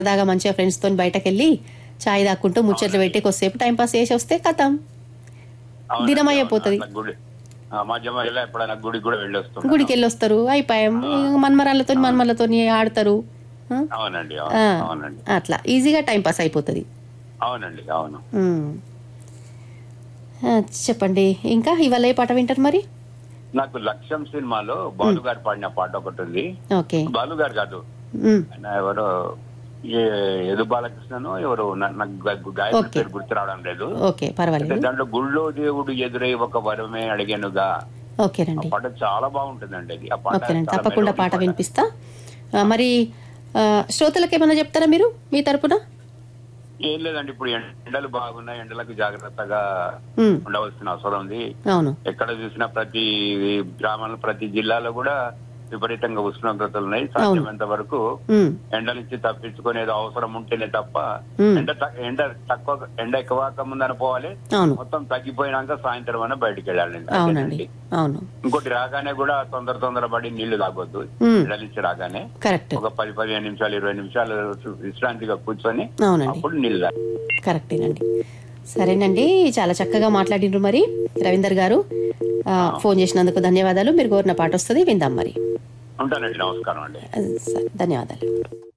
సరదాగా మంచిగా ఫ్రెండ్స్తో బయటకు వెళ్ళి చాయ్ దాక్కుంటూ ముచ్చట్లు పెట్టి కొద్దిసేపు టైం పాస్ చేసి వస్తే కథం అవునండి, దినం అవును. అయిపోతది. అట్లా గుడి ఆ, మధ్య మధ్యలో ఎప్పుడైనా గుడికి కూడా వెళ్ళొస్తాం గుడికి వెళ్ళి వస్తారు అయిపోయాం మన్మరాళ్ళతో మన్మలతో ఆడతారు ఆ? అవునండి ఆ, అవును, అవునండి అట్లా ఈజీగా టైం పాస్ అయిపోతుంది అవునండి అవును ఉమ్. ఆ, చెప్పండి ఇంకా ఇవాళ ఏ పాట వింటారు మరి నాకు లక్ష్యం సినిమాలో బాలు గారు పాడిన పాట ఒకటి ఉంది ఓకే బాలు గారు కాదు ఉమ్. ఆయన ఎవరో ఏ ఎదు బాలకృష్ణను ఎవరు నా- నాకు గా- గాయకుడి ఓకే. పేరు గుర్తు రావడం లేదు ఓకే అయితే పర్వాలేదు దాంట్లో గుళ్ళో దేవుడు ఎదురై ఒక వరమే అడిగానుగా ఆ ఓకేనండి పాట చాలా బాగుంటుందండి అది ఆ పాట ఓకేనండి చాలా తప్పకుండా మెలోడీ పాట వినిపిస్తా ఆ, మరి ఆ, శ్రోతలకు ఏమైనా చెప్తారా మీరు మీ తరపున ఏం లేదండి ఇప్పుడు ఎండలు బాగున్నాయి ఎండలకు జాగ్రత్తగా ఉమ్, ఉండవలసిన అవసరం ఉంది అవును ఎక్కడ చూసినా ప్రతి గ్రామంలో ప్రతి జిల్లాలో కూడా విపరీతంగా ఉష్ణోగ్రతలు ఉన్నాయి సాధ్యమైనంత వరకు ఉమ్, ఎండ నుంచి తప్పించుకునేది అవసరం ఉంటేనే తప్ప ఉమ్, ఎండ త- ఎండ తక్కువ ఎండ ఎక్కువ ముందని పోవాలి అవును మొత్తం తగ్గిపోయినాక సాయంత్రం అయినా బయటికి వెళ్ళాలండి అవునండి అదేనండి. అవును ఇంకోటి రాగానే కూడా తొందర తొందర పడి నీళ్లు తాగొద్దు ఉమ్, ఎండ నుంచి రాగానే కరెక్ట్ ఒక పది పదిహేను నిమిషాలు ఇరవై నిమిషాలు విశ్రాంతిగా కూర్చొని అవునండి అప్పుడు నీళ్లు తాగాలి. కరెక్టేనండి సరేనండి చాలా చక్కగా మాట్లాడిండ్రు మరి రవీందర్ గారు ఆ, ఫోన్ చేసినందుకు ధన్యవాదాలు మీరు కోరిన పాట వస్తుంది విందాం మరి ఉంటానండి నమస్కారం అండి ఆ, సరే ధన్యవాదాలు